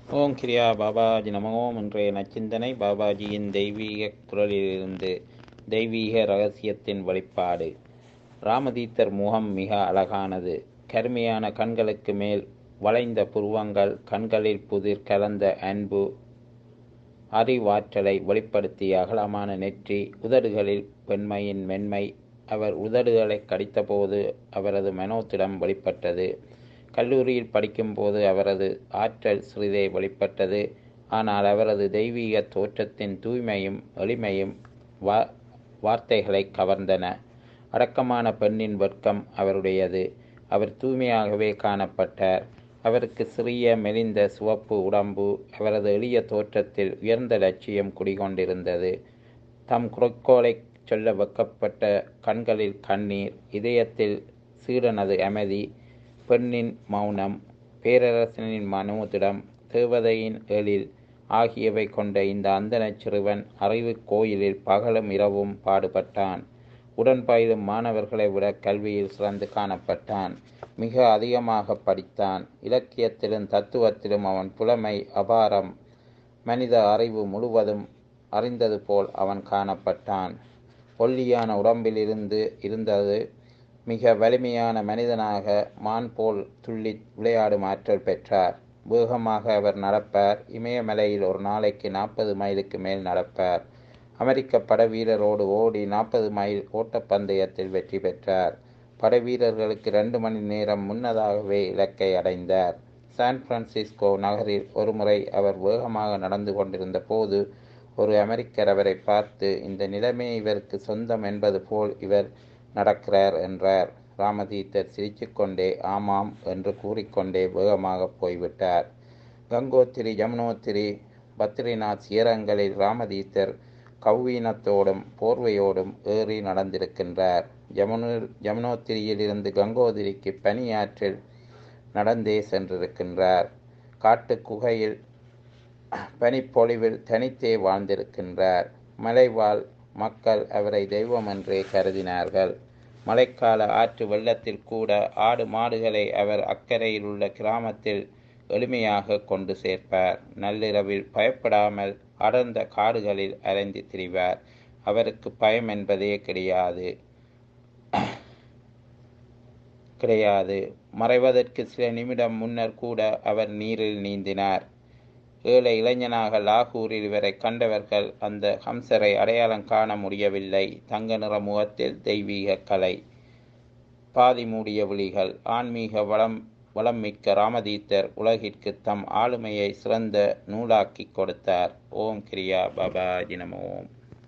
ஓம் கிரியா பாபாஜி நம ஓம் இன்றைய நச்சிந்தனை பாபாஜியின் தெய்வீக குரலிலிருந்து தெய்வீக ரகசியத்தின் வெளிப்பாடு ராமதீத்தர் முகம் மிக அழகானது கருமையான கண்களுக்கு மேல் வளைந்த புருவங்கள் கண்களில் புதிர் கலந்த அன்பு அறிவாற்றலை வெளிப்படுத்திய அகலமான நெற்றி உதடுகளில் பெண்மையின் மென்மை அவர் உதடுகளை கடித்தபோது அவரது மனோத்திடம் வெளிப்பட்டது கல்லூரியில் படிக்கும்போது அவரது ஆற்றல் சிறிதே வெளிப்பட்டது ஆனால் அவரது தெய்வீக தோற்றத்தின் தூய்மையும் எளிமையும் வா வார்த்தைகளை கவர்ந்தன அடக்கமான பெண்ணின் வெட்கம் அவருடையது அவர் தூய்மையாகவே காணப்பட்டார் அவருக்கு சிறிய மெலிந்த சிவப்பு உடம்பு அவரது எளிய தோற்றத்தில் உயர்ந்த லட்சியம் குடிகொண்டிருந்தது தம் குறிக்கோளை சொல்ல வெக்கப்பட்ட கண்களில் கண்ணீர் இதயத்தில் சீடனது அமைதி பெண்ணின் மௌனம் பேரரசனின் மனோதிடம் தேவதையின் எழில் ஆகியவை கொண்ட இந்த அந்தனச் சிறுவன் அறிவு கோயிலில் பகலும் இரவும் பாடுபட்டான் உடன் பயிலும் மாணவர்களை விட கல்வியில் சிறந்து காணப்பட்டான் மிக அதிகமாக படித்தான் இலக்கியத்திலும் தத்துவத்திலும் அவன் புலமை அபாரம் மனித அறிவு முழுவதும் அறிந்தது போல் அவன் காணப்பட்டான் ஒல்லியான உடம்பிலிருந்து இருந்தது மிக வலிமையான மனிதனாக மான் போல் துள்ளி விளையாடும் ஆற்றல் பெற்றார் வேகமாக அவர் நடப்பார் இமயமலையில் ஒரு நாளைக்கு நாற்பது மைலுக்கு மேல் நடப்பார் அமெரிக்க பட வீரரோடு ஓடி நாற்பது மைல் ஓட்டப்பந்தயத்தில் வெற்றி பெற்றார் படை வீரர்களுக்கு ரெண்டு மணி நேரம் முன்னதாகவே இலக்கை அடைந்தார் சான் பிரான்சிஸ்கோ நகரில் ஒருமுறை அவர் வேகமாக நடந்து கொண்டிருந்த போது ஒரு அமெரிக்கர் அவரை பார்த்து இந்த நிலைமை இவருக்கு சொந்தம் என்பது போல் இவர் நடக்கிறார் என்றார் ராமதீத்தர் சிரிச்சுக்கொண்டே ஆமாம் என்று கூறிக்கொண்டே வேகமாக போய்விட்டார் கங்கோத்திரி ஜமுனோத்திரி பத்ரிநாத் சிகரங்களில் ராமதீத்தர் கௌவீனத்தோடும் போர்வையோடும் ஏறி நடந்திருக்கின்றார் ஜமுனு ஜமுனோத்திரியில் இருந்து கங்கோதிரிக்கு பனியாற்றில் நடந்தே சென்றிருக்கின்றார் காட்டு குகையில் பனிப்பொழிவில் தனித்தே வாழ்ந்திருக்கின்றார் மலைவாழ் மக்கள் அவரை தெய்வம் என்றே கருதினார்கள் மழைக்கால ஆற்று வெள்ளத்தில் கூட ஆடு மாடுகளை அவர் அக்கறையில் உள்ள கிராமத்தில் எளிமையாக கொண்டு சேர்ப்பார் நள்ளிரவில் பயப்படாமல் அடர்ந்த காடுகளில் அலைந்து திரிவார் அவருக்கு பயம் என்பதே கிடையாது கிடையாது மறைவதற்கு சில நிமிடம் முன்னர் கூட அவர் நீரில் நீந்தினார் ஏழை இளைஞனாக லாகூரில் இவரை கண்டவர்கள் அந்த ஹம்சரை அடையாளம் காண முடியவில்லை தங்க நிற முகத்தில் தெய்வீக கலை பாதி மூடிய விழிகள் ஆன்மீக வளம் வளம் மிக்க ராமதீத்தர் உலகிற்கு தம் ஆளுமையை சிறந்த நூலாக்கி கொடுத்தார் ஓம் கிரியா பாபா நம ஓம்